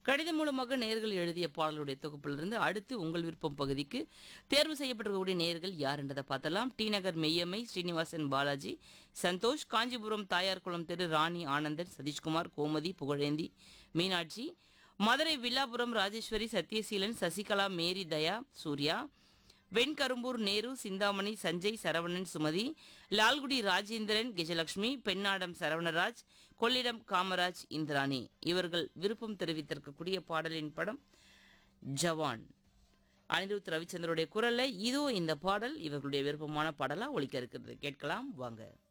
கடிதம் மூலமாக நேர்கள் எழுதிய பாடலுடைய தொகுப்பிலிருந்து அடுத்து உங்கள் விருப்பம் பகுதிக்கு தேர்வு செய்யப்பட்டிருக்கக்கூடிய நேர்கள் யார் என்றதை பார்த்தலாம் டி நகர் மெய்யம்மை ஸ்ரீனிவாசன் பாலாஜி சந்தோஷ் காஞ்சிபுரம் தாயார்குளம் தெரு ராணி ஆனந்தன் சதீஷ்குமார் கோமதி புகழேந்தி மீனாட்சி மதுரை வில்லாபுரம் ராஜேஸ்வரி சத்யசீலன் சசிகலா மேரி தயா சூர்யா வெண்கரும்பூர் நேரு சிந்தாமணி சஞ்சய் சரவணன் சுமதி லால்குடி ராஜேந்திரன் கஜலட்சுமி பெண்ணாடம் சரவணராஜ் கொள்ளிடம் காமராஜ் இந்திராணி இவர்கள் விருப்பம் தெரிவித்திருக்கக்கூடிய பாடலின் படம் ஜவான் அனிருத் ரவிச்சந்திரோடைய குரல்ல இதோ இந்த பாடல் இவர்களுடைய விருப்பமான பாடலா ஒலிக்க இருக்கிறது கேட்கலாம் வாங்க